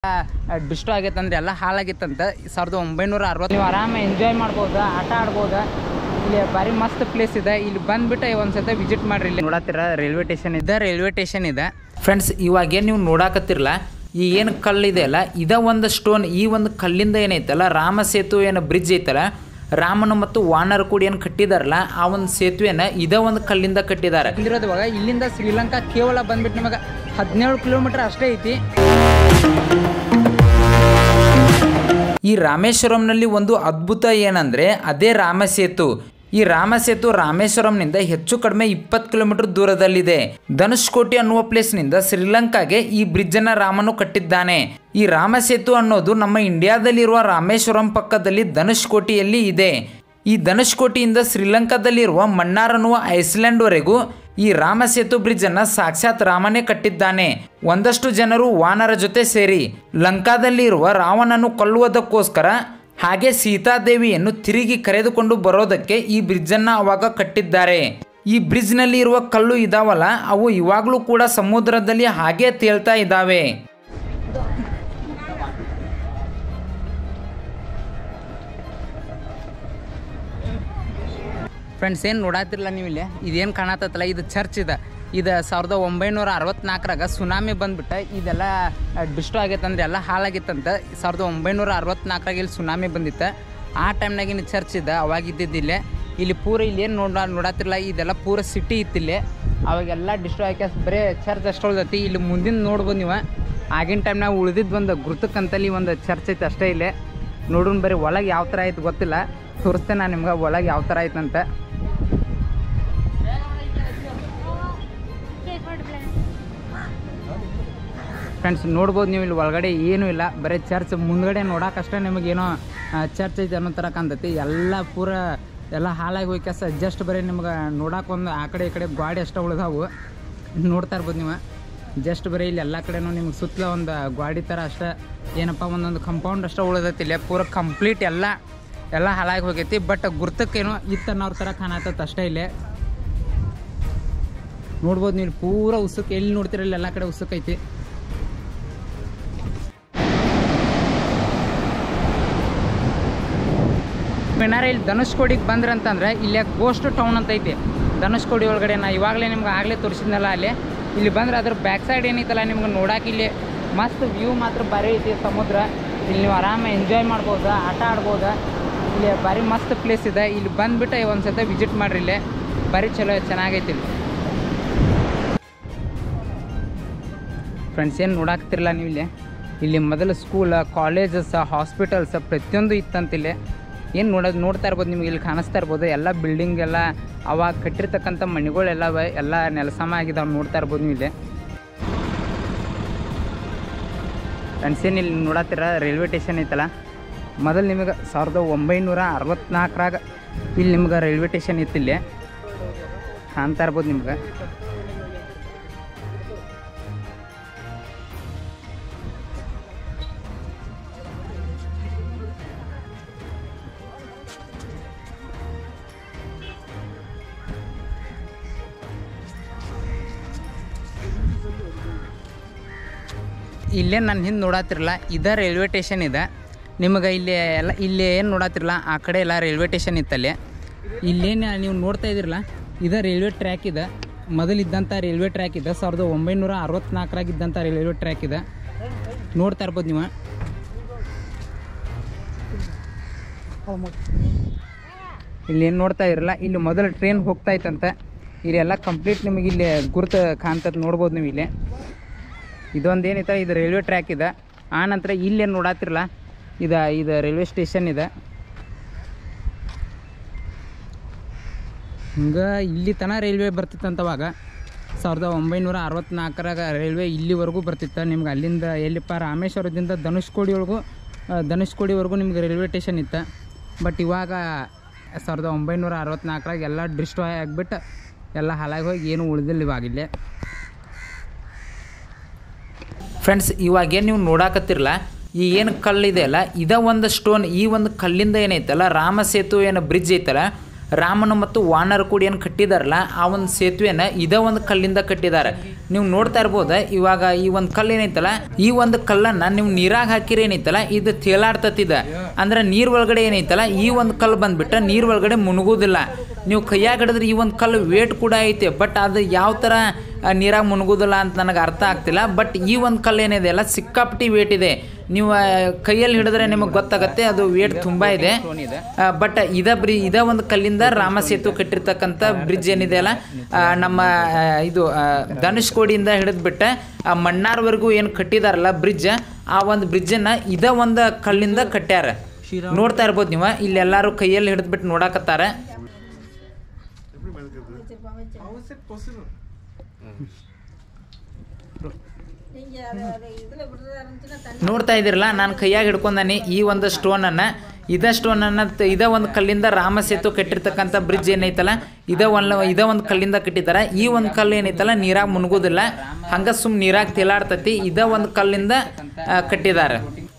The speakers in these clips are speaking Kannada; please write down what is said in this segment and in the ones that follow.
ಡಿಸ್ಟೋ ಆಗೈತೆ ಅಂದ್ರೆ ಎಲ್ಲ ಹಾಳಾಗಿತ್ತಂತ ಸಾವಿರದ ಒಂಬೈನೂರ ಅರವತ್ತು ನೀವು ಆರಾಮ ಎಂಜಾಯ್ ಮಾಡ್ಬೋದು ಆಟ ಆಡ್ಬೋದು ಇಲ್ಲಿ ಭಾರಿ ಮಸ್ತ್ ಪ್ಲೇಸ್ ಇದೆ ಇಲ್ಲಿ ಬಂದ್ಬಿಟ್ಟು ಒಂದ್ಸತಿ ವಿಸಿಟ್ ಮಾಡ್ರಿ ಇಲ್ಲಿ ನೋಡತ್ತೀರ ರೈಲ್ವೆ ಸ್ಟೇಷನ್ ಇದೆ ರೈಲ್ವೆ ಸ್ಟೇಷನ್ ಇದೆ ಫ್ರೆಂಡ್ಸ್ ಇವಾಗೇನು ನೀವು ನೋಡಾಕತ್ತಿರಲ್ಲ ಈ ಏನು ಕಲ್ಲಿದೆ ಅಲ್ಲ ಇದ ಒಂದು ಸ್ಟೋನ್ ಈ ಒಂದು ಕಲ್ಲಿಂದ ಏನೈತಲ್ಲ ರಾಮ ಸೇತು ಏನು ಬ್ರಿಡ್ಜ್ ಐತಲ್ಲ ರಾಮನ ಮತ್ತು ವಾನರ ಕೂಡಿ ಏನು ಕಟ್ಟಿದಾರಲ್ಲ ಆ ಒಂದು ಸೇತುವೆನ ಇದ ಒಂದು ಕಲ್ಲಿಂದ ಕಟ್ಟಿದ್ದಾರೆ ಇಲ್ಲಿರೋದು ಇವಾಗ ಇಲ್ಲಿಂದ ಶ್ರೀಲಂಕಾ ಕೇವಲ ಬಂದ್ಬಿಟ್ಟು ನಿಮಗೆ ಹದಿನೇಳು ಕಿಲೋಮೀಟರ್ ಅಷ್ಟೇ ಐತಿ ಈ ರಾಮೇಶ್ವರಂನಲ್ಲಿ ಒಂದು ಅದ್ಭುತ ಏನಂದ್ರೆ ಅದೇ ರಾಮ ಸೇತು ಈ ರಾಮ ಸೇತು ರಾಮೇಶ್ವರಂನಿಂದ ಹೆಚ್ಚು ಕಡಿಮೆ ಇಪ್ಪತ್ತು ಕಿಲೋಮೀಟರ್ ದೂರದಲ್ಲಿದೆ ಧನುಷ್ಕೋಟಿ ಅನ್ನುವ ಪ್ಲೇಸ್ನಿಂದ ಶ್ರೀಲಂಕಾಗೆ ಈ ಬ್ರಿಡ್ಜ್ ಅನ್ನ ರಾಮನು ಕಟ್ಟಿದ್ದಾನೆ ಈ ರಾಮ ಸೇತು ಅನ್ನೋದು ನಮ್ಮ ಇಂಡಿಯಾದಲ್ಲಿರುವ ರಾಮೇಶ್ವರಂ ಪಕ್ಕದಲ್ಲಿ ಧನುಷ್ಕೋಟಿಯಲ್ಲಿ ಇದೆ ಈ ಧನುಷ್ಕೋಟಿಯಿಂದ ಶ್ರೀಲಂಕಾದಲ್ಲಿರುವ ಮನ್ನಾರ್ ಅನ್ನುವ ಐಸ್ಲ್ಯಾಂಡ್ವರೆಗೂ ಈ ರಾಮ ಸೇತು ಬ್ರಿಡ್ಜ್ ಅನ್ನ ಸಾಕ್ಷಾತ್ ರಾಮನೇ ಕಟ್ಟಿದ್ದಾನೆ ಒಂದಷ್ಟು ಜನರು ವಾನರ ಜೊತೆ ಸೇರಿ ಲಂಕಾದಲ್ಲಿ ಇರುವ ರಾವಣನು ಕೊಲ್ಲುವುದಕ್ಕೋಸ್ಕರ ಹಾಗೆ ಸೀತಾದೇವಿಯನ್ನು ತಿರುಗಿ ಕರೆದುಕೊಂಡು ಬರೋದಕ್ಕೆ ಈ ಬ್ರಿಡ್ಜ್ ಅನ್ನ ಅವಾಗ ಕಟ್ಟಿದ್ದಾರೆ ಈ ಬ್ರಿಡ್ಜ್ ನಲ್ಲಿ ಇರುವ ಕಲ್ಲು ಇದಾವಲ್ಲ ಅವು ಇವಾಗಲೂ ಕೂಡ ಸಮುದ್ರದಲ್ಲಿ ಹಾಗೆ ತೇಲ್ತಾ ಇದ್ದಾವೆ ಫ್ರೆಂಡ್ಸ್ ಏನು ನೋಡಾತಿರಲ್ಲ ನೀವು ಇಲ್ಲಿ ಇದೇನು ಕಾಣತ್ತಲ್ಲ ಇದು ಚರ್ಚ್ ಇದೆ ಇದು ಸಾವಿರದ ಒಂಬೈನೂರ ಅರವತ್ನಾಲ್ಕರಾಗ ಸುನಾಮಿ ಬಂದ್ಬಿಟ್ಟು ಇದೆಲ್ಲ ಡಿಸ್ಟೋ ಆಗೈತೆ ಅಂದ್ರೆ ಎಲ್ಲ ಹಾಳಾಗಿತ್ತಂತ ಸಾವಿರದ ಒಂಬೈನೂರ ಅರವತ್ನಾಲ್ಕರಾಗ ಇಲ್ಲಿ ಸುನಾಮಿ ಬಂದಿತ್ತು ಆ ಟೈಮ್ನಾಗಿನ ಚರ್ಚ್ ಇದೆ ಅವಾಗ ಇದ್ದಿದ್ದಿಲ್ಲೇ ಇಲ್ಲಿ ಪೂರ ಇಲ್ಲಿ ಏನು ನೋಡ ನೋಡತ್ತಿರಲ್ಲ ಇದೆಲ್ಲ ಪೂರ ಸಿಟಿ ಇತ್ತಿಲ್ಲಿ ಅವಾಗೆಲ್ಲ ಡಿಸ್ಟೋ ಆಗಿ ಬರೀ ಚರ್ಚ್ ಅಷ್ಟು ಉಳ್ದೈತಿ ಇಲ್ಲಿ ಮುಂದಿನ ನೋಡ್ಬೋದು ನೀವು ಆಗಿನ ಟೈಮ್ನಾಗ ಉಳಿದಿದ್ದು ಒಂದು ಗುರ್ತಕ್ಕಂತಲ್ಲಿ ಒಂದು ಚರ್ಚ್ ಐತೆ ಅಷ್ಟೇ ಇಲ್ಲೇ ನೋಡೋಣ ಬರೀ ಒಳಗೆ ಯಾವ ಥರ ಐತೆ ಗೊತ್ತಿಲ್ಲ ತೋರಿಸ್ತೇನೆ ನಾನು ನಿಮ್ಗೆ ಒಳಗೆ ಯಾವ ಥರ ಐತಂತ ಫ್ರೆಂಡ್ಸ್ ನೋಡ್ಬೋದು ನೀವು ಇಲ್ಲಿ ಒಳಗಡೆ ಏನೂ ಇಲ್ಲ ಬರೀ ಚರ್ಚ್ ಮುಂದ್ಗಡೆ ನೋಡೋಕಷ್ಟೇ ನಿಮಗೇನೋ ಚರ್ಚ್ ಐತೆ ಅನ್ನೋ ಥರ ಕಾಣ್ತೈತಿ ಎಲ್ಲ ಪೂರ ಎಲ್ಲ ಹಾಳಾಗಿ ಹೋಗಿ ಕೆಸ ಜಸ್ಟ್ ಬರೀ ನಿಮ್ಗೆ ನೋಡಕ್ಕೆ ಒಂದು ಆ ಕಡೆ ಈ ಕಡೆ ಗಾಡಿ ಅಷ್ಟೇ ಉಳಿದಾವು ನೋಡ್ತಾ ಇರ್ಬೋದು ನೀವು ಜಸ್ಟ್ ಬರೀ ಇಲ್ಲಿ ಎಲ್ಲ ಕಡೆನೂ ನಿಮ್ಗೆ ಸುತ್ತಲ ಒಂದು ಗಾಡಿ ಥರ ಅಷ್ಟೇ ಏನಪ್ಪ ಒಂದೊಂದು ಕಂಪೌಂಡ್ ಅಷ್ಟೇ ಉಳಿದೈತಿ ಇಲ್ಲಿ ಪೂರ ಕಂಪ್ಲೀಟ್ ಎಲ್ಲ ಎಲ್ಲ ಹಾಳಾಗಿ ಹೋಗೈತಿ ಬಟ್ ಗುರ್ತಕ್ಕೇನೋ ಇತ್ತನ್ನೋರ್ ಥರ ಕಾಣತ್ತೈತೆ ಅಷ್ಟೇ ಇಲ್ಲೇ ನೋಡ್ಬೋದು ನೀವು ಪೂರ ಉಸುಕ್ ಎಲ್ಲಿ ನೋಡ್ತೀರಲ್ಲ ಎಲ್ಲ ಕಡೆ ಉಸುಕ್ ಐತಿ ಏನಾರ ಇಲ್ಲಿ ಧನುಷ್ಕೋಡಿಗೆ ಬಂದ್ರೆ ಅಂತಂದ್ರೆ ಇಲ್ಲೇ ಗೋಸ್ಟ್ ಟೌನ್ ಅಂತ ಐತಿ ಧನುಷ್ಕೋಡಿ ಒಳಗಡೆ ನಾ ಇವಾಗಲೇ ನಿಮ್ಗೆ ಆಗಲೇ ತೋರಿಸಿದ್ನಲ್ಲ ಅಲ್ಲಿ ಇಲ್ಲಿ ಬಂದ್ರೆ ಅದ್ರ ಬ್ಯಾಕ್ ಸೈಡ್ ಏನೈತಲ್ಲ ನಿಮ್ಗೆ ನೋಡಕ್ಕೆ ಇಲ್ಲಿ ಮಸ್ತ್ ವ್ಯೂ ಮಾತ್ರ ಭಾರಿ ಐತಿ ಸಮುದ್ರ ಇಲ್ಲಿ ನೀವು ಆರಾಮ ಎಂಜಾಯ್ ಮಾಡ್ಬೋದು ಆಟ ಆಡ್ಬೋದು ಇಲ್ಲಿ ಭಾರಿ ಮಸ್ತ್ ಪ್ಲೇಸ್ ಇದೆ ಇಲ್ಲಿ ಬಂದ್ಬಿಟ್ಟು ಒಂದು ಸತಿ ವಿಸಿಟ್ ಮಾಡ್ರಿ ಇಲ್ಲಿ ಭಾರಿ ಚಲೋ ಚೆನ್ನಾಗೈತಿ ಇಲ್ಲಿ ಫ್ರೆಂಡ್ಸ್ ಏನು ನೋಡಾಕ್ತಿರಲ್ಲ ನೀವು ಇಲ್ಲಿ ಇಲ್ಲಿ ಮೊದಲು ಸ್ಕೂಲ್ ಕಾಲೇಜಸ್ ಹಾಸ್ಪಿಟಲ್ಸ್ ಪ್ರತಿಯೊಂದು ಇತ್ತಂತ ಇಲ್ಲಿ ಏನು ನೋಡೋದು ನೋಡ್ತಾ ಇರ್ಬೋದು ನಿಮ್ಗೆ ಇಲ್ಲಿ ಕಾಣಿಸ್ತಾ ಇರ್ಬೋದು ಎಲ್ಲ ಬಿಲ್ಡಿಂಗ್ ಎಲ್ಲ ಅವಾಗ ಕಟ್ಟಿರ್ತಕ್ಕಂಥ ಮನೆಗಳೆಲ್ಲ ಅವ ಎಲ್ಲ ನೆಲಸಮ ಆಗಿದಾವೆ ನೋಡ್ತಾ ಇರ್ಬೋದು ನೀವು ಇಲ್ಲಿ ಫ್ರೆಂಡ್ಸ್ ಏನು ಇಲ್ಲಿ ನೋಡತ್ತೀರ ರೈಲ್ವೆ ಸ್ಟೇಷನ್ ಐತಲ್ಲ ಮೊದಲು ನಿಮಗೆ ಸಾವಿರದ ಒಂಬೈನೂರ ಅರವತ್ನಾಲ್ಕರಾಗ ಇಲ್ಲಿ ನಿಮ್ಗೆ ರೈಲ್ವೆ ಸ್ಟೇಷನ್ ಇತ್ತು ಇಲ್ಲಿ ಕಾಣ್ತಾ ಇರ್ಬೋದು ನಿಮ್ಗೆ ಇಲ್ಲೇ ನಾನು ಹಿಂದೆ ನೋಡತ್ತಿರಲ್ಲ ಇದ ರೈಲ್ವೆ ಸ್ಟೇಷನ್ ಇದೆ ನಿಮಗೆ ಇಲ್ಲಿ ಎಲ್ಲ ಇಲ್ಲಿ ಏನು ನೋಡತ್ತಿರಲ್ಲ ಆ ಕಡೆ ಎಲ್ಲ ರೈಲ್ವೆ ಸ್ಟೇಷನ್ ಇತ್ತಲ್ಲಿ ಇಲ್ಲೇನು ನೀವು ನೋಡ್ತಾ ಇದ್ದೀರಲ್ಲ ಇದ ರೈಲ್ವೆ ಟ್ರ್ಯಾಕ್ ಇದೆ ಮೊದಲಿದ್ದಂಥ ರೈಲ್ವೆ ಟ್ರ್ಯಾಕ್ ಇದೆ ಸಾವಿರದ ಒಂಬೈನೂರ ಅರವತ್ನಾಲ್ಕರಾಗ ಇದ್ದಂಥ ರೈಲ್ವೆ ಟ್ರ್ಯಾಕ್ ಇದೆ ನೋಡ್ತಾ ಇರ್ಬೋದು ನೀವು ಇಲ್ಲಿ ಏನು ನೋಡ್ತಾ ಇರಲ್ಲ ಇಲ್ಲಿ ಮೊದಲು ಟ್ರೈನ್ ಹೋಗ್ತಾ ಇತ್ತಂತೆ ಇಲ್ಲೆಲ್ಲ ಕಂಪ್ಲೀಟ್ ನಿಮಗೆ ಇಲ್ಲಿ ಗುರುತು ಕಾಣ್ತದೆ ನೋಡ್ಬೋದು ನೀವು ಇಲ್ಲಿ ಇದೊಂದು ಏನೈತೆ ಇದು ರೈಲ್ವೆ ಟ್ರ್ಯಾಕ್ ಇದೆ ಆ ನಂತರ ಇಲ್ಲೇನು ನೋಡತ್ತಿರಲ್ಲ ಇದು ಇದು ರೈಲ್ವೆ ಸ್ಟೇಷನ್ ಇದೆ ಹಿಂಗೆ ಇಲ್ಲಿ ತನಕ ರೈಲ್ವೆ ಬರ್ತಿತ್ತಂತ ಅವಾಗ ಸಾವಿರದ ಒಂಬೈನೂರ ಅರವತ್ನಾಲ್ಕರಾಗ ರೈಲ್ವೆ ಇಲ್ಲಿವರೆಗೂ ಬರ್ತಿತ್ತು ನಿಮ್ಗೆ ಅಲ್ಲಿಂದ ಎಲ್ಲಿಪ್ಪ ರಾಮೇಶ್ವರದಿಂದ ಧನುಷ್ಕೋಡಿವರೆಗೂ ಆ, ಧನುಷ್ಕೋಡಿವರೆಗೂ ನಿಮ್ಗೆ ರೈಲ್ವೆ ಸ್ಟೇಷನ್ ಇತ್ತು ಬಟ್ ಇವಾಗ ಸಾವಿರದ ಒಂಬೈನೂರ ಅರವತ್ನಾಲ್ಕರಾಗ ಎಲ್ಲ ಡಿಸ್ಟ್ರಾಯ್ ಆಗಿಬಿಟ್ಟು ಎಲ್ಲ ಹಾಳಾಗಿ ಹೋಗಿ ಏನು ಉಳಿದಿಲ್ಲ ಇವಾಗಿಲ್ಲೇ ಫ್ರೆಂಡ್ಸ್ ಇವಾಗೇನು ನೀವು ನೋಡಾಕತ್ತಿರಲ್ಲ ಈ ಏನು ಕಲ್ಲಿದೆ ಅಲ್ಲ ಇದ ಒಂದು ಸ್ಟೋನ್ ಈ ಒಂದು ಕಲ್ಲಿಂದ ಏನೈತಲ್ಲ ರಾಮ ಸೇತು ಏನು ಬ್ರಿಡ್ಜ್ ಐತಲ್ಲ ರಾಮನ ಮತ್ತು ವಾನರ ಕೂಡಿ ಏನು ಕಟ್ಟಿದಾರಲ್ಲ ಆ ಒಂದು ಸೇತುವೆನ ಇದೇ ಒಂದು ಕಲ್ಲಿಂದ ಕಟ್ಟಿದ್ದಾರೆ ನೀವು ನೋಡ್ತಾ ಇರ್ಬೋದು ಇವಾಗ ಈ ಒಂದು ಕಲ್ಲು ಏನೈತಲ್ಲ ಈ ಒಂದು ಕಲ್ಲನ್ನು ನೀವು ನೀರಾಗ ಹಾಕಿರಿ ಏನೈತಲ್ಲ ಇದು ತೇಲಾಡ್ತತಿದ ಅಂದ್ರೆ ನೀರ್ ಒಳಗಡೆ ಏನೈತಲ್ಲ ಈ ಒಂದು ಕಲ್ಲು ಬಂದ್ಬಿಟ್ರೆ ನೀರ್ ಒಳಗಡೆ ಮುನುಗುದಿಲ್ಲ ನೀವು ಕೈಯಾಗ ಹಿಡಿದ್ರೆ ಈ ಒಂದು ಕಲ್ಲು ವೇಟ್ ಕೂಡ ಐತೆ ಬಟ್ ಅದು ಯಾವ ಥರ ನೀರಾಗ ಮುನುಗುದಿಲ್ಲ ಅಂತ ನನಗೆ ಅರ್ಥ ಆಗ್ತಿಲ್ಲ ಬಟ್ ಈ ಒಂದು ಕಲ್ಲು ಏನಿದೆ ಅಲ್ಲ ಸಿಕ್ಕಾಪಟ್ಟಿ ವೇಟ್ ಇದೆ ನೀವು ಆ, ಕೈಯಲ್ಲಿ ಹಿಡಿದ್ರೆ ನಿಮಗೆ ಗೊತ್ತಾಗತ್ತೆ ಅದು ವೇಟ್ ತುಂಬ ಇದೆ ಬಟ್ ಇದ ಬ್ರಿ ಇದ ಒಂದು ಕಲ್ಲಿಂದ ರಾಮ ಸೇತು ಕಟ್ಟಿರ್ತಕ್ಕಂಥ ಬ್ರಿಡ್ಜ್ ಏನಿದೆ ಅಲ್ಲ ಆ, ನಮ್ಮ ಆ, ಇದು ಆ, ಧನುಷ್ಕೋಡಿಯಿಂದ ಹಿಡಿದ್ಬಿಟ್ಟು ಆ ಮಣ್ಣಾರ್ವರೆಗೂ ಏನು ಕಟ್ಟಿದಾರಲ್ಲ ಬ್ರಿಡ್ಜ್ ಆ ಒಂದು ಬ್ರಿಡ್ಜನ್ನು ಇದ ಒಂದು ಕಲ್ಲಿಂದ ಕಟ್ಟ್ಯಾರ ನೋಡ್ತಾ ಇರ್ಬೋದು ನೀವು ಇಲ್ಲಿ ಎಲ್ಲರೂ ಕೈಯಲ್ಲಿ ಹಿಡಿದ್ಬಿಟ್ಟು ನೋಡಾಕತ್ತಾರ ನೋಡ್ತಾ ಇದ್ದೀರಲ್ಲ ನಾನು ಕೈಯಾಗ ಹಿಡ್ಕೊಂಡಾನೆ ಈ ಒಂದು ಸ್ಟೋನನ್ನು ಇದ ಸ್ಟೋನನ್ನು ಇದ ಒಂದು ಕಲ್ಲಿಂದ ರಾಮ ಸೇತು ಕಟ್ಟಿರ್ತಕ್ಕಂಥ ಬ್ರಿಡ್ಜ್ ಏನೈತಲ್ಲ ಇದ ಒಂದು ಇದ ಒಂದು ಕಲ್ಲಿಂದ ಕಟ್ಟಿದ್ದಾರೆ ಈ ಒಂದು ಕಲ್ಲು ಏನೈತಲ್ಲ ನೀರಾಗ ಮುನುಗೋದಿಲ್ಲ ಹಂಗ ಸುಮ್ ನೀರಾಗ ತೇಲಾಡ್ತತಿ ಇದ ಒಂದು ಕಲ್ಲಿಂದ ಆ, ಕಟ್ಟಿದ್ದಾರೆ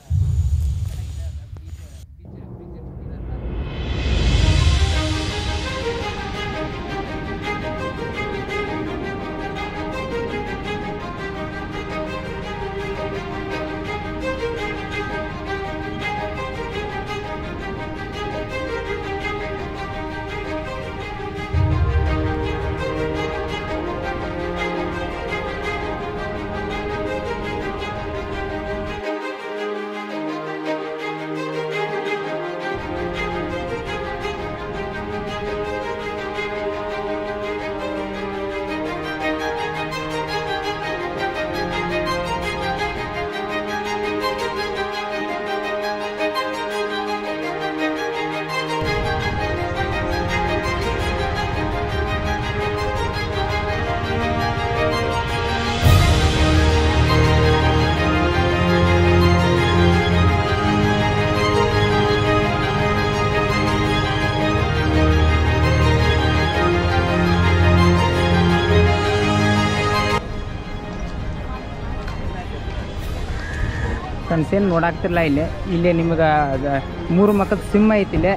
ಕನ್ಸೇನು ನೋಡಾಕ್ತಿರಲ್ಲ ಇಲ್ಲೇ ಇಲ್ಲೇ ನಿಮಗೆ ಮೂರು ಮಕ್ಕದ ಸಿಂಹ ಐತಿ ಇಲ್ಲೇ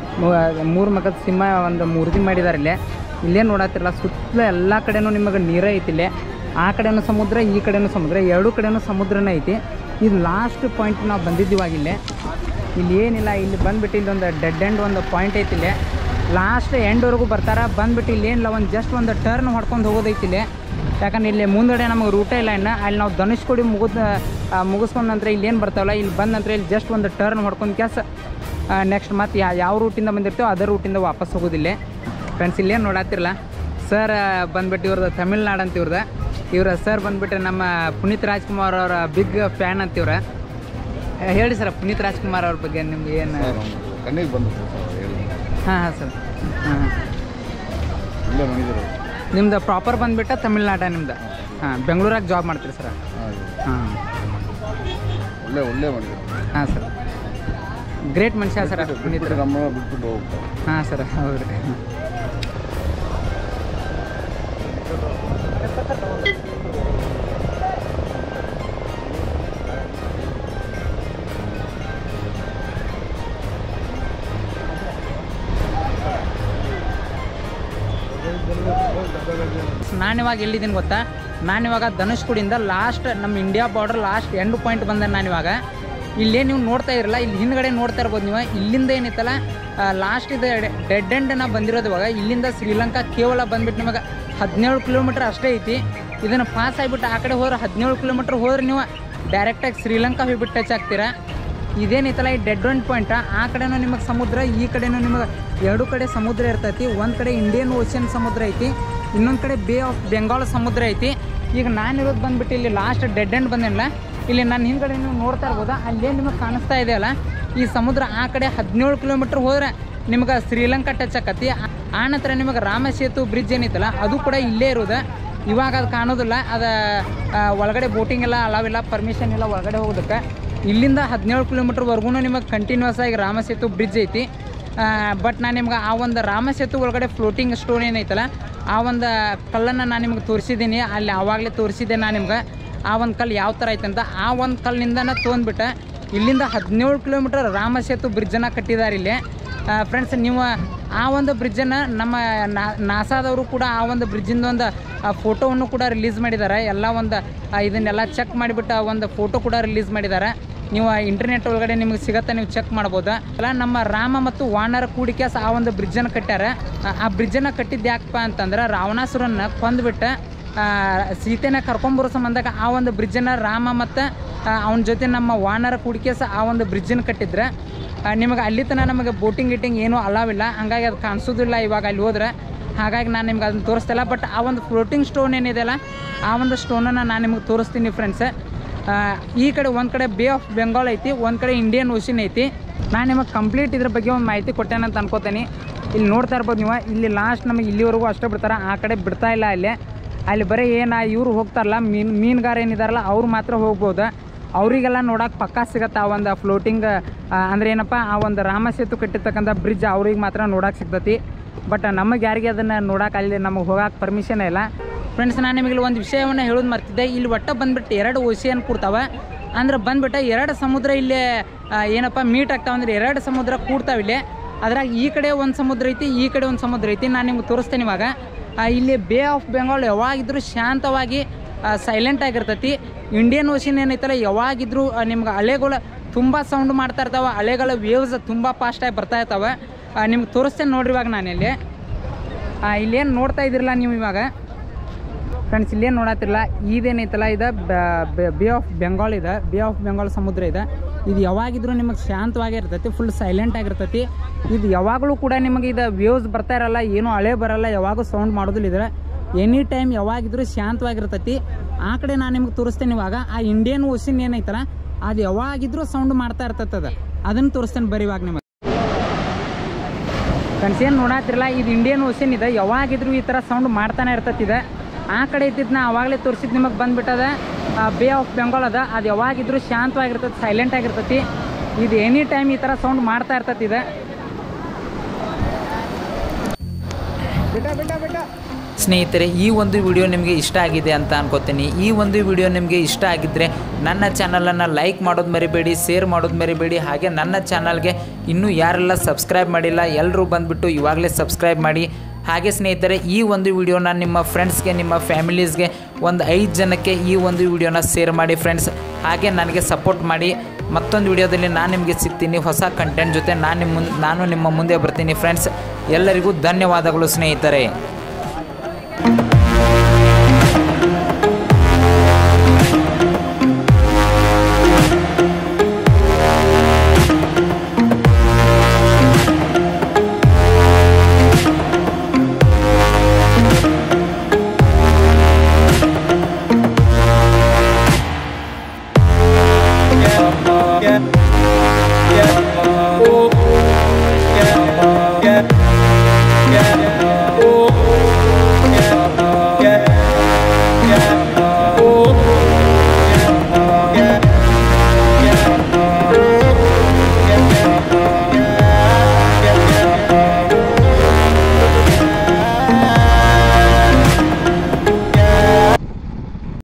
ಮೂ- ಮೂರು ಮಕ್ಕದ ಸಿಂಹ ಒಂದು ಮೂರ್ತಿ ಮಾಡಿದಾರೆ ಇಲ್ಲೇ ಇಲ್ಲೇ ನೋಡಾತಿರಲ್ಲ ಸುತ್ತಲೂ ಎಲ್ಲ ಕಡೆನೂ ನಿಮಗೆ ನೀರೇ ಐತಿ ಇಲ್ಲೇ ಆ ಕಡೆನೂ ಸಮುದ್ರ ಈ ಕಡೆನೂ ಸಮುದ್ರ ಎರಡೂ ಕಡೆನೂ ಸಮುದ್ರನೇ ಐತಿ ಇದು ಲಾಸ್ಟ್ ಪಾಯಿಂಟ್ ನಾವು ಬಂದಿದ್ದೀವಾಗ ಇಲ್ಲೇ ಇಲ್ಲಿ ಏನಿಲ್ಲ ಇಲ್ಲಿ ಬಂದ್ಬಿಟ್ಟು ಇಲ್ಲೊಂದು ಡೆಡ್ ಎಂಡ್ ಒಂದು ಪಾಯಿಂಟ್ ಐತಿ ಇಲ್ಲೇ ಲಾಸ್ಟ್ ಎಂಡ್ವರೆಗೂ ಬರ್ತಾರ ಬಂದ್ಬಿಟ್ಟು ಇಲ್ಲಿ ಏನಿಲ್ಲ ಒಂದು ಜಸ್ಟ್ ಒಂದು ಟರ್ನ್ ಹೊಡ್ಕೊಂಡು ಹೋಗೋದೈತಿ ಇಲ್ಲೇ ಯಾಕಂದ್ರೆ ಇಲ್ಲಿ ಮುಂದಡೆ ನಮಗೆ ರೂಟೇ ಇಲ್ಲ ಇನ್ನು ಅಲ್ಲಿ ನಾವು ಧನುಷ್ಕೋಡಿ ಮುಗಿದ ಮುಗಿಸ್ಕೊಂಡ ನಂತರ ಇಲ್ಲಿ ಏನು ಬರ್ತಾವಲ್ಲ ಇಲ್ಲಿ ಬಂದ ನಂತರ ಇಲ್ಲಿ ಜಸ್ಟ್ ಒಂದು ಟರ್ನ್ ಹೊಡ್ಕೊಂಡು ಕ್ಯಾಸ ನೆಕ್ಸ್ಟ್ ಮತ್ತೆ ಯಾ ಯಾವ ರೂಟಿಂದ ಬಂದಿರ್ತೇವೆ ಅದೇ ರೂಟಿಂದ ವಾಪಸ್ ಹೋಗೋದಿಲ್ಲ ಫ್ರೆಂಡ್ಸ್ ಇಲ್ಲೇನು ನೋಡತ್ತಿರಲ್ಲ ಸರ್ ಬಂದ್ಬಿಟ್ಟು ಇವ್ರದ್ದು ತಮಿಳ್ನಾಡು ಅಂತ ಇವ್ರದ್ದು ಇವ್ರ ಸರ್ ಬಂದ್ಬಿಟ್ಟು ನಮ್ಮ ಪುನೀತ್ ರಾಜ್ಕುಮಾರ್ ಅವರ ಬಿಗ್ ಫ್ಯಾನ್ ಅಂತ ಇವ್ರ ಆ, ಹೇಳಿ ಸರ್ ಪುನೀತ್ ರಾಜ್ಕುಮಾರ್ ಅವ್ರ ಬಗ್ಗೆ ನಿಮ್ಗೆ ಏನು ಕಣ್ಣಿಗೆ ಬಂದು ಸರ್ ಹೇಳಿ ಹಾಂ ಹಾಂ ಸರ್ ಹಾಂ ಇಲ್ಲೇ ಮಣಿದರು ನಿಮ್ದು ಪ್ರಾಪರ್ ಬಂದ್ಬಿಟ್ಟು ತಮಿಳ್ನಾಡ ನಿಮ್ದು ಹಾಂ ಬೆಂಗಳೂರಾಗ ಜಾಬ್ ಮಾಡ್ತೀರಿ ಸರ್ ಹಾಂ ಹಾಂ ಒಳ್ಳೆ ಒಳ್ಳೆ ಮಾಡಿದ್ರು ಹಾಂ ಸರ್ ಗ್ರೇಟ್ ಮನುಷ್ಯ ಸರ್ ಪುನೀತ್ ಬಿಟ್ಬಿಟ್ಟು ನಮ್ಮ ಬಿಟ್ಬಿಟ್ಟು ಹೋಗ್ತಾರೆ ಹಾಂ ಸರ್ ಹೌದು ರೀ ನಾನಿವಾಗ ಎಲ್ಲಿದ್ದೀನಿ ಗೊತ್ತಾ ನಾನಿವಾಗ ಧನುಷ್ಕುಡಿಯಿಂದ ಲಾಸ್ಟ್ ನಮ್ಮ India border last end point ಬಂದೆ ನಾನಿವಾಗ ಇಲ್ಲೇ ನೀವು ನೋಡ್ತಾ ಇರಲ್ಲ ಇಲ್ಲಿ ಹಿಂದ್ಗಡೆ ನೋಡ್ತಾ ಇರ್ಬೋದು ನೀವು ಇಲ್ಲಿಂದ ಏನೈತಲ್ಲ ಲಾಸ್ಟ್ ಇದು ಡೆಡ್ ಎಂಡ್ ನಾ ಬಂದಿರೋದು ಇವಾಗ ಇಲ್ಲಿಂದ ಶ್ರೀಲಂಕಾ ಕೇವಲ ಬಂದ್ಬಿಟ್ಟು ನಿಮಗೆ ಹದಿನೇಳು ಕಿಲೋಮೀಟ್ರ್ ಅಷ್ಟೇ ಐತಿ ಇದನ್ನು ಪಾಸ್ ಆಗಿಬಿಟ್ಟು ಆ ಕಡೆ ಹೋದ್ರೆ ಹದಿನೇಳು ಕಿಲೋಮೀಟ್ರ್ ಹೋದ್ರೆ ನೀವು ಡೈರೆಕ್ಟಾಗಿ ಶ್ರೀಲಂಕಾ ಹೋಗ್ಬಿಟ್ಟು ಟಚ್ ಆಗ್ತೀರಾ ಇದೇನೈತಲ್ಲ ಈ ಡೆಡ್ ಎಂಡ್ ಪಾಯಿಂಟ್ ಆ ಕಡೆನೂ ನಿಮಗೆ ಸಮುದ್ರ ಈ ಕಡೆನೂ ನಿಮಗೆ ಎರಡು ಕಡೆ ಸಮುದ್ರ ಇರ್ತೈತಿ ಒಂದು ಕಡೆ ಇಂಡಿಯನ್ ಓಷನ್ ಸಮುದ್ರ ಐತಿ ಇನ್ನೊಂದು ಕಡೆ ಬೇ ಆಫ್ ಬೆಂಗಾಲ್ ಸಮುದ್ರ ಐತಿ ಈಗ ನಾನಿರೋದು ಬಂದ್ಬಿಟ್ಟು ಇಲ್ಲಿ ಲಾಸ್ಟ್ ಡೆಡ್ ಎಂಡ್ ಬಂದಿಲ್ಲ ಇಲ್ಲಿ ನನ್ನ ಹಿಂದ್ಗಡೆ ನೀವು ನೋಡ್ತಾ ಇರ್ಬೋದಾ ಅಲ್ಲೇ ನಿಮಗೆ ಕಾಣಿಸ್ತಾ ಇದೆಯಲ್ಲ ಈ ಸಮುದ್ರ ಆ ಕಡೆ ಹದಿನೇಳು ಕಿಲೋಮೀಟ್ರ್ ಹೋದ್ರೆ ನಿಮ್ಗೆ ಶ್ರೀಲಂಕಾ ಟಚ್ ಆಕತಿ ಆ- ಆ ನಂತರ ನಿಮಗೆ ರಾಮ ಸೇತು ಬ್ರಿಡ್ಜ್ ಏನೈತಲ್ಲ ಅದು ಕೂಡ ಇಲ್ಲೇ ಇರೋದು ಇವಾಗ ಅದು ಕಾಣೋದಿಲ್ಲ ಅದು ಆ, ಒಳಗಡೆ ಬೋಟಿಂಗ್ ಎಲ್ಲ ಅಲಾವಿಲ್ಲ ಪರ್ಮಿಷನ್ ಇಲ್ಲ ಒಳಗಡೆ ಹೋಗೋದಕ್ಕೆ ಇಲ್ಲಿಂದ ಹದಿನೇಳು ಕಿಲೋಮೀಟ್ರ್ವರೆಗೂ ನಿಮಗೆ ಕಂಟಿನ್ಯೂಸ್ ಆಗಿ ರಾಮ ಸೇತು ಬ್ರಿಡ್ಜ್ ಐತಿ ಬಟ್ ನಾನು ನಿಮ್ಗೆ ಆ ಒಂದು ರಾಮ ಸೇತು ಒಳಗಡೆ ಫ್ಲೋಟಿಂಗ್ ಸ್ಟೋನ್ ಏನೈತಲ್ಲ ಆ ಒಂದು ಕಲ್ಲನ್ನು ನಾನು ನಿಮ್ಗೆ ತೋರಿಸಿದ್ದೀನಿ ಅಲ್ಲಿ ಆವಾಗಲೇ ತೋರಿಸಿದ್ದೆ ನಾನು ನಿಮ್ಗೆ ಆ ಒಂದು ಕಲ್ಲು ಯಾವ ಥರ ಐತೆ ಅಂತ ಆ ಒಂದು ಕಲ್ಲಿಂದನೇ ತೊಗೊಂಡ್ಬಿಟ್ಟು ಇಲ್ಲಿಂದ ಹದಿನೇಳು ಕಿಲೋಮೀಟರ್ ರಾಮ ಸೇತು ಬ್ರಿಡ್ಜನ್ನು ಕಟ್ಟಿದ್ದಾರೆ ಇಲ್ಲಿ ಫ್ರೆಂಡ್ಸ್ ನೀವು ಆ ಒಂದು ಬ್ರಿಡ್ಜನ್ನು ನಮ್ಮ ನಾ- ನಾಸಾದವರು ಕೂಡ ಆ ಒಂದು ಬ್ರಿಡ್ಜಿಂದ ಒಂದು ಫೋಟೋವನ್ನು ಕೂಡ ರಿಲೀಸ್ ಮಾಡಿದ್ದಾರೆ ಎಲ್ಲ ಒಂದು ಆ, ಇದನ್ನೆಲ್ಲ ಚೆಕ್ ಮಾಡಿಬಿಟ್ಟು ಆ ಒಂದು ಫೋಟೋ ಕೂಡ ರಿಲೀಸ್ ಮಾಡಿದ್ದಾರೆ ನೀವು ಇಂಟರ್ನೆಟ್ ಒಳಗಡೆ ನಿಮಗೆ ಸಿಗತ್ತೆ ನೀವು ಚೆಕ್ ಮಾಡ್ಬೋದು ಅಲ್ಲ ನಮ್ಮ ರಾಮ ಮತ್ತು ವಾನರ ಕೂಡಿಕೆಸ್ ಆ ಒಂದು ಬ್ರಿಡ್ಜನ್ನು ಕಟ್ಟ್ಯಾರ ಆ- ಆ ಬ್ರಿಡ್ಜನ್ನು ಕಟ್ಟಿದ್ದು ಯಾಕಪ್ಪ ಅಂತಂದ್ರೆ ರಾವಣಾಸುರನ್ನ ಕೊಂದ್ಬಿಟ್ಟು ಆ, ಸೀತೆನ ಕರ್ಕೊಂಬರೋ ಸಂಬಂಧಕ ಆ ಒಂದು ಬ್ರಿಡ್ಜನ್ನು ರಾಮ ಮತ್ತು ಅವನ ಜೊತೆ ನಮ್ಮ ವಾನರ ಕೂಡಿಕೆಸ್ ಆ ಒಂದು ಬ್ರಿಡ್ಜನ್ನು ಕಟ್ಟಿದ್ರೆ ಆ, ನಿಮಗೆ ಅಲ್ಲಿ ತನಕ ನಮಗೆ ಬೋಟಿಂಗ್ ಗಿಟಿಂಗ್ ಏನೂ ಅಲಾವಿಲ್ಲ ಹಂಗಾಗಿ ಅದು ಕಾಣಿಸೋದಿಲ್ಲ ಇವಾಗ ಅಲ್ಲಿ ಹೋದ್ರೆ ಹಾಗಾಗಿ ನಾನು ನಿಮ್ಗೆ ಅದನ್ನು ತೋರಿಸ್ತಿಲ್ಲ ಬಟ್ ಆ ಒಂದು ಫ್ಲೋಟಿಂಗ್ ಸ್ಟೋನ್ ಏನಿದೆಯಲ್ಲ ಆ ಒಂದು ಸ್ಟೋನನ್ನು ನಾನು ನಿಮಗೆ ತೋರಿಸ್ತೀನಿ ಫ್ರೆಂಡ್ಸ್ ಈ ಕಡೆ ಒಂದು ಕಡೆ ಬೇ ಆಫ್ ಬೆಂಗಾಲ್ ಐತಿ ಒಂದು ಕಡೆ ಇಂಡಿಯನ್ ಓಷನ್ ಐತಿ ನಾನು ನಿಮಗೆ ಕಂಪ್ಲೀಟ್ ಇದ್ರ ಬಗ್ಗೆ ಒಂದು ಮಾಹಿತಿ ಕೊಟ್ಟೇನೆ ಅಂತ ಅನ್ಕೋತೀನಿ ಇಲ್ಲಿ ನೋಡ್ತಾ ಇರ್ಬೋದು ನೀವು ಇಲ್ಲಿ ಲಾಸ್ಟ್ ನಮಗೆ ಇಲ್ಲಿವರೆಗೂ ಅಷ್ಟೇ ಬಿಡ್ತಾರೆ ಆ ಕಡೆ ಬಿಡ್ತಾ ಇಲ್ಲ ಅಲ್ಲಿ ಅಲ್ಲಿ ಬರೀ ಏನು ಇವ್ರು ಹೋಗ್ತಾರಲ್ಲ ಮೀನು ಮೀನುಗಾರ ಏನಿದಾರಲ್ಲ ಅವ್ರು ಮಾತ್ರ ಹೋಗ್ಬೋದು ಅವರಿಗೆಲ್ಲ ನೋಡೋಕೆ ಪಕ್ಕಾ ಸಿಗತ್ತೆ ಆ ಒಂದು ಫ್ಲೋಟಿಂಗ್ ಅಂದ್ರೆ ಏನಪ್ಪ ಆ ಒಂದು ರಾಮ ಸೇತು ಕಟ್ಟಿರ್ತಕ್ಕಂಥ ಬ್ರಿಡ್ಜ್ ಅವ್ರಿಗೆ ಮಾತ್ರ ನೋಡೋಕೆ ಸಿಗ್ತೈತಿ ಬಟ್ ನಮಗೆ ಯಾರಿಗೆ ಅದನ್ನು ನೋಡೋಕೆ ಅಲ್ಲಿ ನಮಗೆ ಹೋಗಕ್ಕೆ ಪರ್ಮಿಷನ್ ಇಲ್ಲ ಫ್ರೆಂಡ್ಸ್ ನಾನು ನಿಮಗೆ ಇಲ್ಲಿ ಒಂದು ವಿಷಯವನ್ನು ಹೇಳೋದು ಮರ್ತಿದ್ದೆ ಇಲ್ಲಿ ಒಟ್ಟ ಬಂದ್ಬಿಟ್ಟು ಎರಡು ಓಷಿಯನ್ ಕೂಡ್ತಾವೆ ಅಂದ್ರೆ ಬಂದ್ಬಿಟ್ಟು ಎರಡು ಸಮುದ್ರ ಇಲ್ಲಿ ಆ, ಏನಪ್ಪ ಮೀಟ್ ಆಗ್ತಾವೆ ಅಂದ್ರೆ ಎರಡು ಸಮುದ್ರ ಕೂಡ್ತಾವೆ ಇಲ್ಲಿ ಅದ್ರಾಗ ಈ ಕಡೆ ಒಂದು ಸಮುದ್ರ ಐತಿ ಈ ಕಡೆ ಒಂದು ಸಮುದ್ರ ಐತಿ ನಾನು ನಿಮ್ಗೆ ತೋರಿಸ್ತೇನೆ ಇವಾಗ ಆ, ಇಲ್ಲಿ ಬೇ ಆಫ್ ಬೆಂಗಾಲ್ ಯಾವಾಗಿದ್ರೂ ಶಾಂತವಾಗಿ ಸೈಲೆಂಟ್ ಆಗಿರ್ತೈತಿ ಇಂಡಿಯನ್ ಓಷನ್ ಏನೈತಲ್ಲ ಯಾವಾಗಿದ್ರೂ ಆ, ನಿಮ್ಗೆ ಅಲೆಗಳು ತುಂಬ ಸೌಂಡ್ ಮಾಡ್ತಾ ಇರ್ತಾವೆ ಅಲೆಗಳ ವೇವ್ಸ್ ತುಂಬ ಫಾಸ್ಟಾಗಿ ಬರ್ತಾ ಇರ್ತಾವೆ ನಿಮ್ಗೆ ತೋರಿಸ್ತೇನೆ ನೋಡ್ರಿ ಇವಾಗ ನಾನು ಇಲ್ಲಿ ಇಲ್ಲೇನು ನೋಡ್ತಾ ಇದ್ದಿರಲ್ಲ ನೀವು ಇವಾಗ ಫ್ರೆಂಡ್ಸ್ ಇಲ್ಲೇನು ನೋಡತ್ತಿರಲ್ಲ ಇದೇನೈತಲ್ಲ ಇದು ಬೇ ಆಫ್ ಬೆಂಗಾಲ್ ಇದೆ ಬೇ ಆಫ್ ಬೆಂಗಾಲ್ ಸಮುದ್ರ ಇದೆ ಇದು ಯಾವಾಗಿದ್ರೂ ನಿಮಗೆ ಶಾಂತವಾಗಿ ಇರ್ತೈತಿ ಫುಲ್ ಸೈಲೆಂಟ್ ಆಗಿರ್ತೈತಿ ಇದು ಯಾವಾಗಲೂ ಕೂಡ ನಿಮಗೆ ಇದು ವ್ಯೂಸ್ ಬರ್ತಾ ಇರಲ್ಲ ಏನೂ ಹಳೆ ಬರಲ್ಲ ಯಾವಾಗೂ ಸೌಂಡ್ ಮಾಡೋದಿಲ್ಲ ಇದ್ರೆ ಎನಿ ಟೈಮ್ ಯಾವಾಗಿದ್ರೂ ಶಾಂತವಾಗಿರ್ತೈತಿ ಆ ಕಡೆ ನಾನು ನಿಮ್ಗೆ ತೋರಿಸ್ತೇನೆ ಇವಾಗ ಆ ಇಂಡಿಯನ್ ಓಷನ್ ಏನೈತಲ್ಲ ಅದು ಯಾವಾಗಿದ್ರೂ ಸೌಂಡ್ ಮಾಡ್ತಾ ಇರ್ತೈತೆ ಅದು ಅದನ್ನು ತೋರಿಸ್ತೇನೆ ಬರೀ ಇವಾಗ ನಿಮಗೆ ಫ್ರೆಂಡ್ಸ್ ಏನು ನೋಡತ್ತಿರಲ್ಲ ಇದು ಇಂಡಿಯನ್ ಓಷನ್ ಇದೆ ಯಾವಾಗಿದ್ರೂ ಈ ಥರ ಸೌಂಡ್ ಮಾಡ್ತಾನೆ ಇರ್ತೈತಿ ಇದೆ ಆ ಕಡೆ ಇದ್ದಿದ್ದು ನಾ ಅವಾಗಲೇ ತೋರಿಸಿದ್ದು ನಿಮಗೆ ಬಂದ್ಬಿಟ್ಟದ ಬೇ ಆಫ್ ಬೆಂಗಾಲ್ ಅದ ಅದು ಯಾವಾಗಿದ್ರೂ ಶಾಂತವಾಗಿರ್ತೈತಿ ಸೈಲೆಂಟ್ ಆಗಿರ್ತೈತಿ ಇದು ಎನಿ ಟೈಮ್ ಈ ಥರ ಸೌಂಡ್ ಮಾಡ್ತಾ ಇರ್ತೈತಿ ಇದೆ ಸ್ನೇಹಿತರೆ ಈ ಒಂದು ವಿಡಿಯೋ ನಿಮಗೆ ಇಷ್ಟ ಆಗಿದೆ ಅಂತ ಅನ್ಕೋತೀನಿ ಈ ಒಂದು ವಿಡಿಯೋ ನಿಮಗೆ ಇಷ್ಟ ಆಗಿದ್ದರೆ ನನ್ನ ಚಾನಲನ್ನು ಲೈಕ್ ಮಾಡೋದು ಮರಿಬೇಡಿ ಶೇರ್ ಮಾಡೋದು ಮರಿಬೇಡಿ ಹಾಗೆ ನನ್ನ ಚಾನಲ್ಗೆ ಇನ್ನೂ ಯಾರೆಲ್ಲ ಸಬ್ಸ್ಕ್ರೈಬ್ ಮಾಡಿಲ್ಲ ಎಲ್ಲರೂ ಬಂದುಬಿಟ್ಟು ಇವಾಗಲೇ ಸಬ್ಸ್ಕ್ರೈಬ್ ಮಾಡಿ ಹಾಗೆ ಸ್ನೇಹಿತರೆ ಈ ಒಂದು ವಿಡಿಯೋನ ನಿಮ್ಮ ಫ್ರೆಂಡ್ಸ್ಗೆ ನಿಮ್ಮ ಫ್ಯಾಮಿಲೀಸ್ಗೆ ಒಂದು ಐದು ಜನಕ್ಕೆ ಈ ಒಂದು ವಿಡಿಯೋನ ಶೇರ್ ಮಾಡಿ ಫ್ರೆಂಡ್ಸ್ ಹಾಗೆ ನನಗೆ ಸಪೋರ್ಟ್ ಮಾಡಿ ಮತ್ತೊಂದು ವಿಡಿಯೋದಲ್ಲಿ ನಾನು ನಿಮಗೆ ಸಿಗ್ತೀನಿ ಹೊಸ ಕಂಟೆಂಟ್ ಜೊತೆ ನಾನು ನಿಮ್ಮ ಮುಂದೆ ನಾನು ನಿಮ್ಮ ಮುಂದೆ ಬರ್ತೀನಿ ಫ್ರೆಂಡ್ಸ್ ಎಲ್ಲರಿಗೂ ಧನ್ಯವಾದಗಳು ಸ್ನೇಹಿತರೆ